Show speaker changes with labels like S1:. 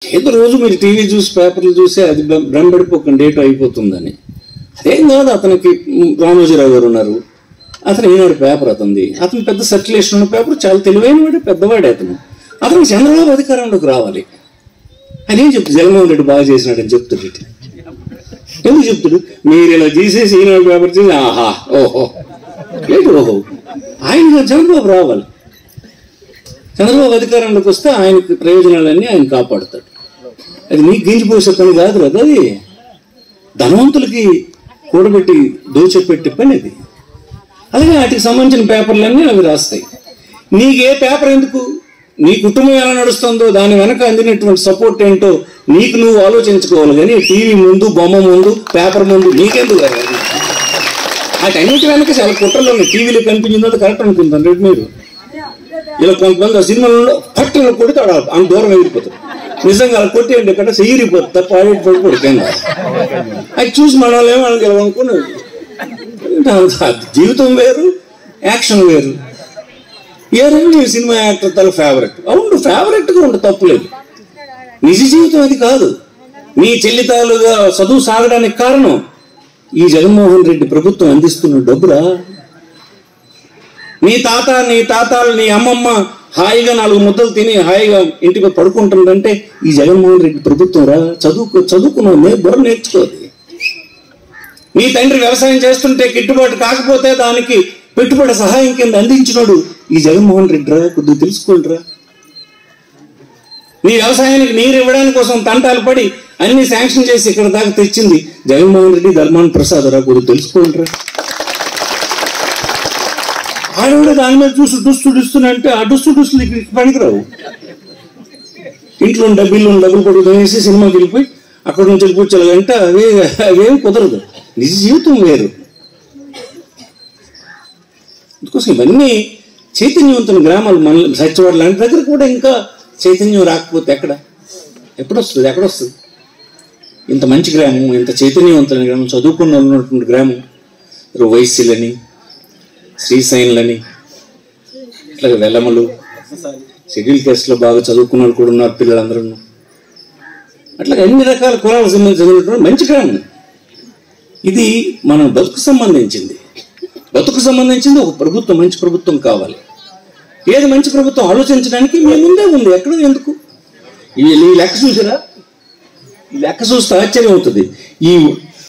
S1: ఏదో రోజు మీరు టీవీ చూసి పేపర్లు చూసి అది భ్రమపడిపోకండి డేట్ అయిపోతుందని అదేం కాదు అతనికి మ్, రామోజీరావు గారు ఉన్నారు అతను ఈనాడు పేపర్ అతనిది అతను పెద్ద సర్క్యులేషన్ ఉన్న పేపర్ చాలా తెలివైన వాడు పెద్దవాడే అతను అతను చంద్రబాబు అధికారంలోకి రావాలి ఆయన ఏం చెప్తాడు జగన్మోహన్ రెడ్డి బాగా చేసినాడని చెప్తాడు ఇటు. ఎందుకు చెప్తాడు మీరు ఇలా తీసేసి ఈనాడు పేపర్ చేసి ఆహా ఓహో ఏంటి ఓహో ఆయన చంద్రబాబు రావాలి చంద్రబాబు అధికారంలోకి వస్తే ఆయనకి ప్రయోజనాలన్నీ ఆయన కాపాడుతాడు అది నీకు గింజిపోసే పని కాదు కదా అది ధనవంతులకి కూడబెట్టి దోచెపెట్టే పని అది అలాగే వాటికి సంబంధించిన పేపర్లన్నీ అవి రాస్తాయి నీకు ఏ పేపర్ ఎందుకు నీ కుటుంబం ఎలా నడుస్తుందో దాని వెనక అందినటువంటి సపోర్ట్ ఏంటో నీకు నువ్వు ఆలోచించుకోవాలి కానీ టీవీ ముందు బొమ్మ ముందు పేపర్ ముందు నీకెందుకు కాదు? వాటన్నిటి వెనక చాలా కుట్రలు ఉన్నాయి టీవీలో కనిపించిందో కరెక్ట్ అనుకుంటాను రేపు మీరు ఇలా కొంతమంది ఆ సినిమాలో పట్టున కొడితే ఆడ అంత దూరం ఎగిరిపోతారు నిజంగా అలా కొట్టేయండి ఇక్కడ ఎగిరిపోతుంది తప్ప ఆడేటి పడి కొడుతుంది అది చూసి మన వాళ్ళు ఏమనుకో అనుకుని జీవితం వేరు యాక్షన్ వేరు ఏ రెండు నీ సినిమా యాక్టర్ తల ఫేవరెట్ అవును ఫేవరెట్ గా ఉంటే తప్పులేదు నిజ జీవితం అది కాదు నీ చెల్లితాలుగా చదువు సాగడానికి కారణం ఈ జగన్మోహన్ రెడ్డి ప్రభుత్వం అందిస్తున్న డబ్బురా నీ తాత నీ తాతాలు నీ అమ్మమ్మ హాయిగా నాలుగు ముద్దలు తిని హాయిగా ఇంటికి పడుకుంటుందంటే ఈ జగన్మోహన్ రెడ్డి ప్రభుత్వం రా చదువుకో చదువుకున్నావు నే బుర్ర నేర్చుకోదు నీ తండ్రి వ్యవసాయం చేస్తుంటే గిట్టుబాటు కాకపోతే దానికి పెట్టుబడి సహాయం కింద అందించినోడు ఈ జగన్మోహన్ రెడ్డి రా కొద్దిగా తెలుసుకోండిరా నీ వ్యవసాయానికి నీరు ఇవ్వడానికి కోసం తంటాలు పడి అన్ని శాంక్షన్ చేసి ఇక్కడ దాకా తెచ్చింది జగన్మోహన్ రెడ్డి ధర్మాన్ ప్రసాద్ రా కొద్దిగా తెలుసుకోండిరా ఆడవిడ దాని మీద చూసి డుస్తు డుస్తునంటే ఆ డుస్తు డుస్తులు ఇక్కడికి పనికిరావు ఇంట్లో ఉన్న డబ్బులు ఉన్న డబ్బులు పడుకు వేసి సినిమాకి వెళ్ళిపోయి అక్కడ నుంచి వెళ్ళి కూర్చోాలంటే అవే అవేం కుదరదు నిజ జీవితం వేరు అందుకోసం ఇవన్నీ చైతన్యవంతుల గ్రామాలు మన సత్యవాడ లాంటి దగ్గర కూడా ఇంకా చైతన్యం రాకపోతే ఎక్కడ ఎప్పుడొస్తుంది ఎక్కడొస్తుంది ఇంత మంచి గ్రామం ఇంత చైతన్యవంతులైన గ్రామం చదువుకున్న వాళ్ళు ఉన్నటువంటి గ్రామం వైశ్యులని శ్రీశైన్లని ఇట్లా వెల్లమలు షెడ్యూల్ కేసులో బాగా చదువుకున్న వాళ్ళు కూడా ఉన్నారు పిల్లలందరూ అట్లా అన్ని రకాల కులాలకు సంబంధించిన మంచి గ్రామం ఇది మన బతుకు సంబంధించింది బతుకు సంబంధించింది ఒక ప్రభుత్వం మంచి ప్రభుత్వం కావాలి ఏది మంచి ప్రభుత్వం ఆలోచించడానికి మీ ముందే ఉంది ఎక్కడ ఎందుకు ఈ ఈ లెక్క చూసారా ఈ లెక్క చూస్తే ఆశ్చర్యం అవుతుంది ఈ